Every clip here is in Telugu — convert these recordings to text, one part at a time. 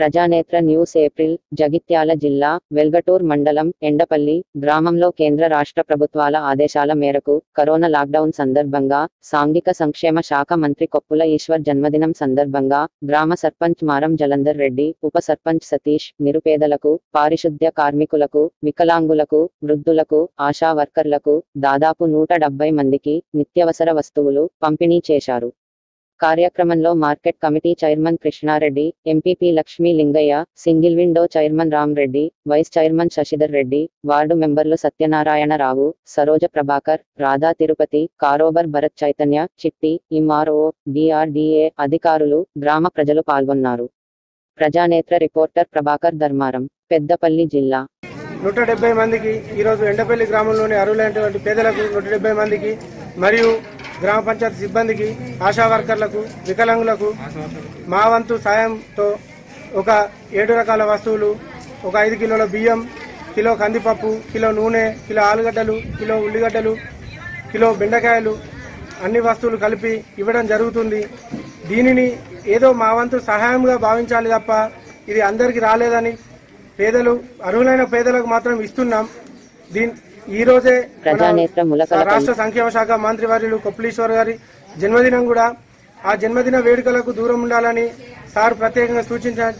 ప్రజానేత్ర న్యూస్ ఏప్రిల్ జగిత్యాల జిల్లా వెల్గటూర్ మండలం ఎండపల్లి గ్రామంలో కేంద్ర రాష్ట్ర ప్రభుత్వాల ఆదేశాల మేరకు కరోనా లాక్డౌన్ సందర్భంగా సాంఘిక సంక్షేమ శాఖ మంత్రి కొప్పుల ఈశ్వర్ జన్మదినం సందర్భంగా గ్రామ సర్పంచ్ మారం జలంధర్ రెడ్డి ఉప సర్పంచ్ సతీష్ నిరుపేదలకు పారిశుద్ధ్య కార్మికులకు వికలాంగులకు వృద్ధులకు ఆశా వర్కర్లకు దాదాపు నూట డెబ్బై మందికి నిత్యవసర వస్తువులు పంపిణీ చేశారు కార్యక్రమంలో market committee chairman Krishnareddy MPP Lakshmi Lingaiah single window chairman Ram Reddy vice chairman Shashidhar Reddy ward మెంబర్లు సత్యనారాయణరావు సరోజ ప్రభాకర్ రాధా తిరుపతి కారోబర్ భరత్ చైతన్య చిట్టి ఎంఆర్ఓ డిఆర్డిఏ అధికారులు గ్రామ ప్రజలు పాల్గొన్నారు ప్రజానేత్ర రిపోర్టర్ ప్రభాకర్ ధర్మారం పెద్దపల్లి జిల్లా నూట డెబ్బై మందికి ఈరోజు ఎండపల్లి గ్రామంలోని అర్హులైనటువంటి పేదలకు నూట డెబ్బై మందికి మరియు గ్రామ పంచాయతీ సిబ్బందికి ఆశా వర్కర్లకు వికలాంగులకు మా వంతు సాయంతో ఒక ఏడు రకాల వస్తువులు ఒక ఐదు కిలోల బియ్యం కిలో కందిపప్పు కిలో నూనె కిలో ఆలుగడ్డలు కిలో ఉల్లిగడ్డలు కిలో బెండకాయలు అన్ని వస్తువులు కలిపి ఇవ్వడం జరుగుతుంది దీనిని ఏదో మా వంతు సహాయంగా భావించాలి తప్ప ఇది అందరికీ రాలేదని పేదలు అర్హులైన పేదలకు మాత్రం ఇస్తున్నాం దీని ఈ రోజే మన ప్రజానేత్ర ములకలపల్లి రాష్ట్ర సంక్షేమ శాఖ మంత్రి వర్యులు కొప్పులీశ్వర్ గారి జన్మదినం కూడా ఆ జన్మదిన వేడుకలకు దూరం ఉండాలని సార్ ప్రత్యేకంగా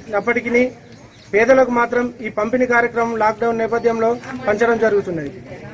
సూచించినప్పటికీ పేదలకు మాత్రం ఈ పంపిణీ కార్యక్రమం లాక్డౌన్ నేపథ్యంలో పంచడం జరుగుతున్నది